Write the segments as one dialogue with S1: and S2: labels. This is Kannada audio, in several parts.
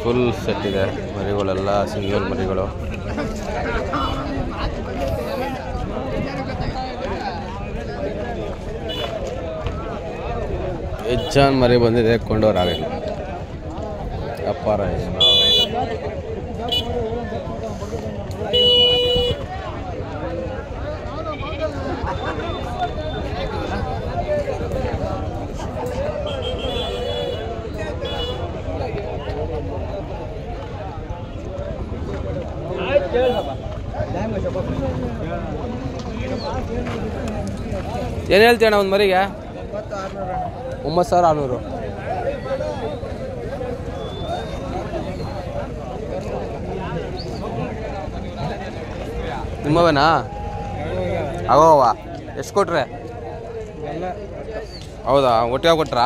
S1: ಫುಲ್ ಸೆಟ್ ಇದೆ ಮರಿಗಳೆಲ್ಲ ಸಿಂಗಲ್ ಮರಿಗಳು ಹೆಚ್ಚಾನ್ ಮರಿ ಬಂದಿದೆ ಕೊಂಡೋರಾಗಿಲ್ಲ ಅಪ್ಪಾರ ಏನು ಏನು ಹೇಳ್ತೀಯಣ್ಣ ಒಂದು ಮರಿಗೆ ಒಂಬತ್ತು ಸಾವಿರ ಆರುನೂರು ನಿಮ್ಮವೇನಾ ಅಗೋವ ಎಷ್ಟು ಕೊಟ್ರೆ ಹೌದಾ ಒಟ್ಟಿಗೆ ಕೊಟ್ರಾ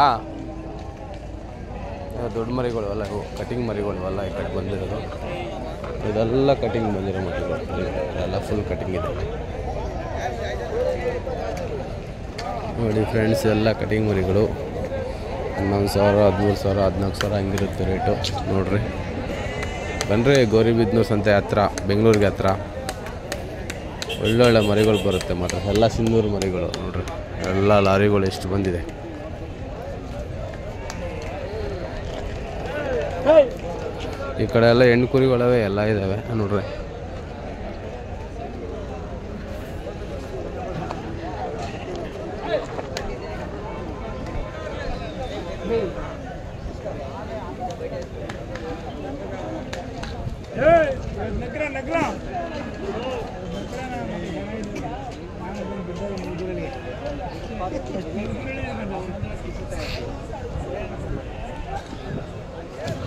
S1: ಇವು ದೊಡ್ಡ ಮರಿಗಳು ಅಲ್ಲ ಇವು ಕಟಿಂಗ್ ಮರಿಗಳು ಅಲ್ಲ ಈ ಕಡೆ ಬಂದಿರೋದು ಇದೆಲ್ಲ ಕಟಿಂಗ್ ಬಂದಿರೋ ಮರಿಗಳು ಇದೆಲ್ಲ ಫುಲ್ ಕಟಿಂಗ್ ಇದೆ ನೋಡಿ ಫ್ರೆಂಡ್ಸ್ ಎಲ್ಲ ಕಟಿಂಗ್ ಮರಿಗಳು ಹನ್ನೊಂದು ಸಾವಿರ ಹದಿಮೂರು ಸಾವಿರ ಹದಿನಾಲ್ಕು ಸಾವಿರ ಹಂಗಿರುತ್ತೆ ರೇಟು ನೋಡ್ರಿ ಬನ್ರಿ ಗೌರಿಬಿದ್ನೂರು ಸಂತೆ ಹತ್ರ ಬೆಂಗಳೂರಿಗೆ ಹತ್ರ ಒಳ್ಳೊಳ್ಳೆ ಮರಿಗಳು ಬರುತ್ತೆ ಮಾತ್ರ ಎಲ್ಲ ಸಿಂಧೂರು ಮರಿಗಳು ನೋಡ್ರಿ ಎಲ್ಲ ಲಾರಿಗಳು ಎಷ್ಟು ಬಂದಿದೆ ಈ ಕಡೆ ಎಲ್ಲ ಹೆಣ್ಣು ಕುರಿಗಳವೆ ಎಲ್ಲ ಇದ್ದಾವೆ ನೋಡ್ರಿ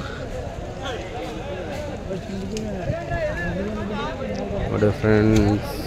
S1: ನೋಡಿ ಫ್ರೆಂಡ್ಸ್